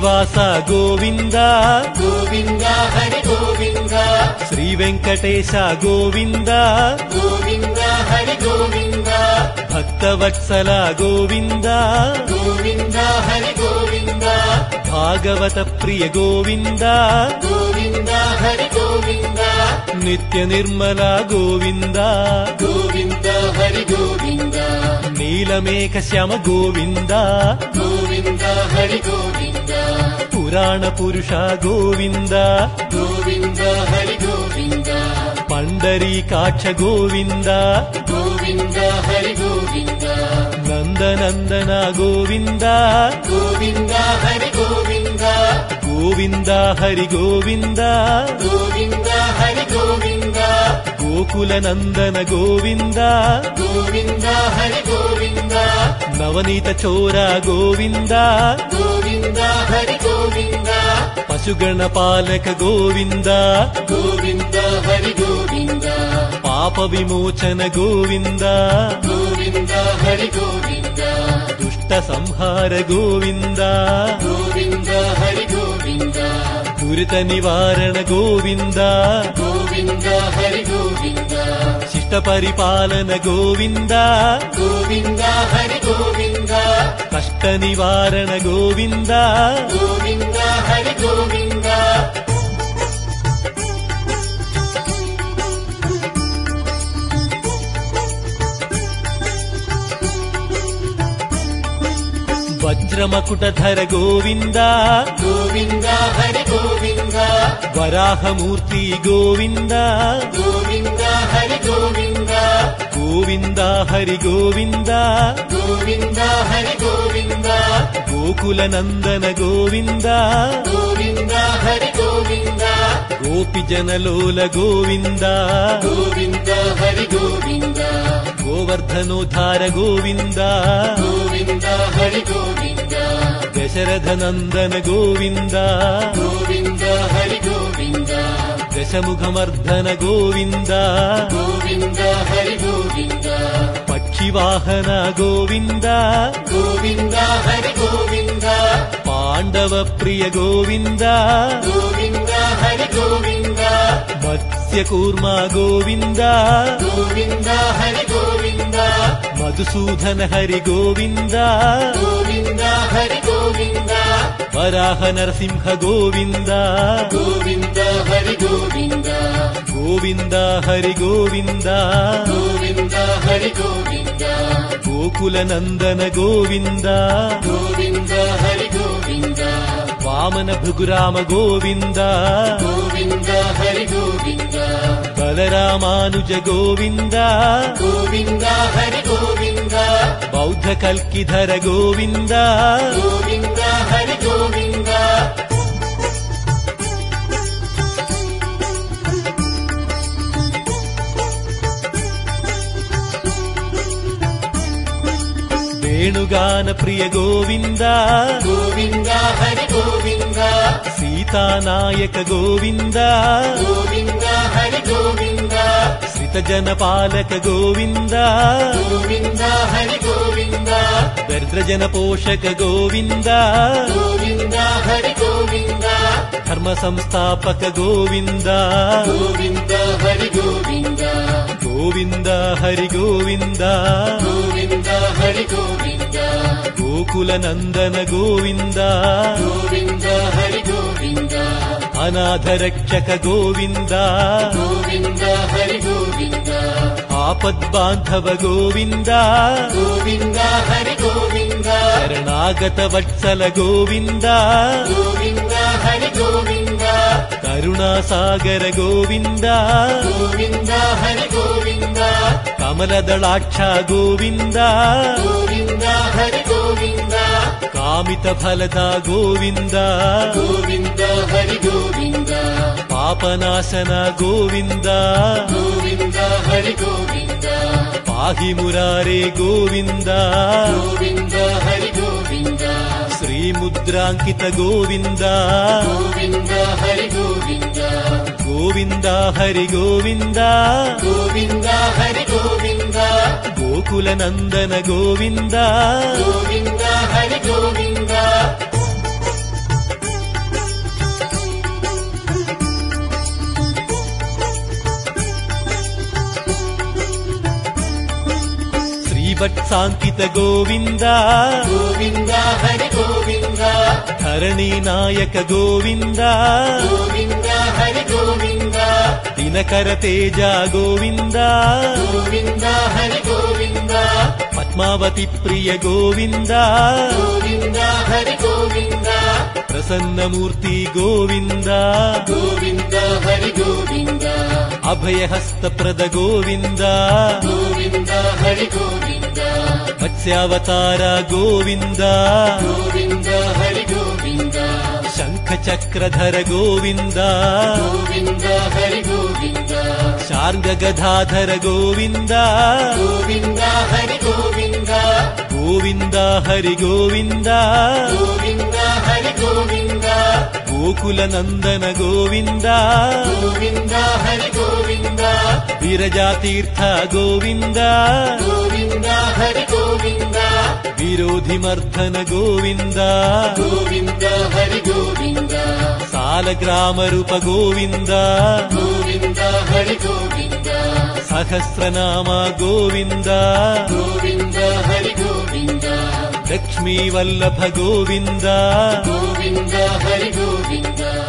శ్రీనివాస గోవింద గోవింద హరి గోవింద శ్రీ వెంకటేశ గోవింద గోవింద హరి గోవింద భక్తవత్సల గోవింద గోవింద హరి గోవింద భాగవత ప్రియ గోవింద గోవింద హరి గోవింద నిత్య నిర్మల గోవింద గోవింద హరి గోవింద నీలమేఘ శ్యామ గోవింద గోవింద హరి గోవింద పురాణ పురుష గోవింద గోవింద హరి గోవింద పండరీకాక్ష గోవింద గోవింద హరి గోవింద నందనందన గోవింద గోవింద హరి గోవింద గోవింద హరి గోవింద గోవింద హరి గోవింద గోకుల నందన గోవింద గోవింద హరి గోవింద నవనీత చోర గోవింద గోవింద హరి గోవింద పశుగణ పాలక గోవింద గోవింద హరి గోవింద పాప విమోచన గోవింద గోవింద హరి గోవింద దుష్ట సంహార గోవింద గోవింద హరి గోవింద దురిత నివారణ గోవింద గోవింద హరి గోవింద శిష్ట పరిపాలన గోవింద గోవింద హరి గోవింద కష్ట నివారణ గోవింద గోవింద హరి గోవింద వజ్రమకుటధర గోవింద గోవింద హరి గోవింద వరాహమూర్తి గోవింద గోవింద హరి గోవింద గోవింద హరి గోవింద గోవింద హరి గోవింద గోకుల నందన గోవింద గోవింద హరి గోవింద గోపి జనలోల గోవింద గోవింద హరి గోవింద గోవర్ధనోద్ధార గోవింద గోవింద హరి గోవింద దశరథ నందన గోవింద గోవింద హరి గోవింద దశముఖమర్ధన గోవింద గోవింద హరి గోవింద పక్షివాహన గోవింద గోవింద హరి గోవింద పాండవ ప్రియ గోవింద గోవింద హరి గోవింద మత్స్యకూర్మ గోవింద గోవింద హరి గోవింద మధుసూదన హరి గోవింద గోవింద హరి గోవింద వరాహ నరసింహ గోవింద గోవింద హరి గోవింద గోవింద హరి గోవింద గోవింద హరి గోవింద గోకుల నందన గోవింద గోవింద హరి గోవింద వామన భృగురామ గోవింద గోవింద హరి గోవింద బలరామానుజ గోవింద గోవింద హరి గోవింద బౌద్ధ కల్కిధర గోవింద గోవింద హరి గోవింద వేణుగాన ప్రియ గోవింద గోవింద హరి గోవింద సీతానాయక గోవింద గోవింద హరి గోవింద శ్రితజన పాలక గోవింద గోవింద హరి గోవింద దరిద్రజన పోషక గోవింద గోవింద హరి గోవింద ధర్మ సంస్థాపక గోవింద గోవింద హరి గోవింద గోవింద హరి గోవింద గోవింద హరి గోవింద గోకుల నందన గోవింద గోవింద హరి గోవింద అనాథ రక్షక గోవింద గోవింద హరి గోవింద ఆపద్బాంధవ గోవింద గోవింద హరి గోవింద శరణాగత వత్సల గోవింద గోవింద హరి గోవింద కరుణాసాగర గోవింద గోవింద హరి గోవింద కమలదళాక్ష గోవింద గోవింద హరి గోవింద కామిత ఫలద గోవింద గోవింద హరి గోవింద పాపనాశన గోవింద గోవింద హరి గోవింద పాహి మురారే గోవింద గోవింద హరి గోవింద శ్రీముద్రాంకిత గోవింద గోవింద హరి గోవింద గోవింద హరి గోవింద గోవింద హరి గోవింద గోకుల నందన గోవింద గోవింద హరి గోవింద శ్రీవత్సాంకిత గోవింద గోవింద హరి గోవింద ధరణి నాయక గోవింద గోవింద హరి గోవింద దినకర తేజ గోవింద గోవింద హరి గోవింద పద్మావతి ప్రియ గోవింద గోవింద హరి గోవింద ప్రసన్నమూర్తి గోవింద గోవింద హరి గోవింద అభయహస్తప్రద గోవింద గోవింద హరి గోవింద మత్స్యావతార గోవింద గోవింద హరి గోవింద శంఖ చక్రధర గోవింద గోవింద హరి గోవింద శార్గ గదాధర గోవింద గోవింద హరి గోవింద గోవింద హరి గోవింద గోవింద హరి గోవింద గోకుల నందన గోవింద గోవింద హరి గోవింద విరజాతీర్థ గోవింద గోవింద హరి గోవింద విరోధిమర్ధన గోవింద గోవింద హరి గోవింద సాలగ్రామరూప గోవింద గోవింద హరి గోవింద సహస్రనామ గోవింద గోవింద హరి గోవింద లక్ష్మీ వల్లభ గోవింద గోవింద హరి గోవింద